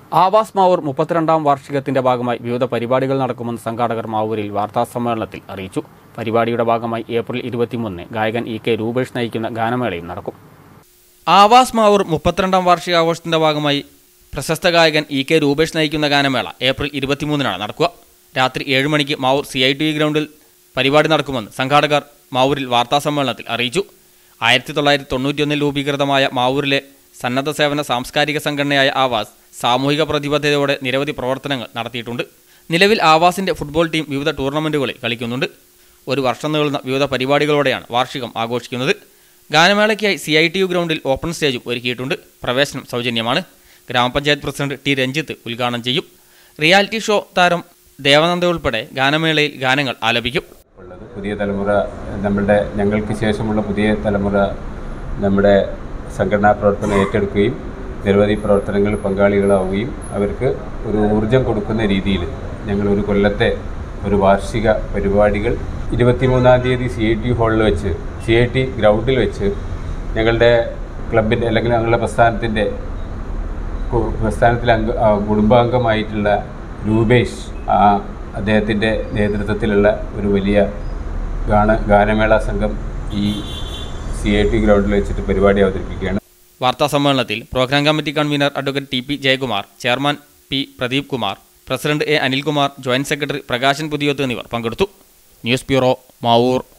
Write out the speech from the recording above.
ആവാസ് മാവൂർ മുപ്പത്തിരണ്ടാം വാർഷികത്തിന്റെ ഭാഗമായി വിവിധ പരിപാടികൾ നടക്കുമെന്ന് സംഘാടകർ മാവൂരിൽ വാർത്താസമ്മേളനത്തിൽ അറിയിച്ചു പരിപാടിയുടെ ഭാഗമായി ഏപ്രിൽ ഇരുപത്തിമൂന്നിന് ഗായകൻ ഇ കെ രൂപേഷ് നയിക്കുന്ന ഗാനമേളയും നടക്കും ആവാസ് മാവൂർ മുപ്പത്തിരണ്ടാം വാർഷികാഘോഷത്തിന്റെ ഭാഗമായി പ്രശസ്ത ഗായകൻ ഇ കെ രൂപേഷ് നയിക്കുന്ന ഗാനമേള ഏപ്രിൽ ഇരുപത്തിമൂന്നിനാണ് നടക്കുക രാത്രി ഏഴ് മണിക്ക് മാവൂർ സി ഐ ടി ഗ്രൗണ്ടിൽ പരിപാടി നടക്കുമെന്ന് സംഘാടകർ മാവൂരിൽ വാർത്താസമ്മേളനത്തിൽ അറിയിച്ചു ആയിരത്തി തൊള്ളായിരത്തി തൊണ്ണൂറ്റിയൊന്നിൽ രൂപീകൃതമായ മാവൂരിലെ സന്നദ്ധ സേവന സാംസ്കാരിക സംഘടനയായ ആവാസ് സാമൂഹിക പ്രതിബദ്ധതയോടെ നിരവധി പ്രവർത്തനങ്ങൾ നടത്തിയിട്ടുണ്ട് നിലവിൽ ആവാസിന്റെ ഫുട്ബോൾ ടീം വിവിധ ടൂർണമെന്റുകളിൽ കളിക്കുന്നുണ്ട് ഒരു വർഷം നീളുന്ന വിവിധ പരിപാടികളോടെയാണ് വാർഷികം ആഘോഷിക്കുന്നത് ഗാനമേളയ്ക്കായി സി ഐ ടി യു ഗ്രൗണ്ടിൽ ഓപ്പൺ സ്റ്റേജും ഒരുക്കിയിട്ടുണ്ട് പ്രവേശനം സൗജന്യമാണ് ഗ്രാമപഞ്ചായത്ത് പ്രസിഡന്റ് ടി രഞ്ജിത്ത് ഉദ്ഘാടനം ചെയ്യും റിയാലിറ്റി ഷോ താരം ദേവനന്ദ ഉൾപ്പെടെ ഗാനമേളയിൽ ഗാനങ്ങൾ ആലപിക്കും ഉള്ളത് പുതിയ തലമുറ നമ്മളുടെ ഞങ്ങൾക്ക് ശേഷമുള്ള പുതിയ തലമുറ നമ്മുടെ സംഘടനാ പ്രവർത്തനം ഏറ്റെടുക്കുകയും നിരവധി പ്രവർത്തനങ്ങളിൽ പങ്കാളികളാവുകയും അവർക്ക് ഒരു ഊർജം കൊടുക്കുന്ന രീതിയിൽ ഞങ്ങൾ ഒരു കൊല്ലത്തെ ഒരു വാർഷിക പരിപാടികൾ ഇരുപത്തിമൂന്നാം തീയതി സി ഐ ടി ഹാളിൽ വെച്ച് സി ഐ ടി ഗ്രൗണ്ടിൽ വെച്ച് ഞങ്ങളുടെ ക്ലബിൻ്റെ അല്ലെങ്കിൽ ഞങ്ങളുടെ പ്രസ്ഥാനത്തിൻ്റെ കു- പ്രസ്ഥാനത്തിലെ അംഗ ആ, കുടുംബാംഗമായിട്ടുള്ള രൂപേഷ് ആ അദ്ദേഹത്തിൻ്റെ നേതൃത്വത്തിലുള്ള ഒരു വലിയ ഗാന ഗാനമേള സംഘം ഈ സി ഐ ടി ഗ്രൗണ്ടിൽ വെച്ചിട്ട് പരിപാടി അവതരിപ്പിക്കുകയാണ് വാർത്താ സമ്മേളനത്തിൽ programme committee convener advocate T P Jayakumar chairman P Pradeep Kumar president A Anilkumar joint secretary Prakashan Puthiyoth എന്നിവർ പങ്കെടുത്തു ന്യൂസ് ബ്യൂറോ മാവൂർ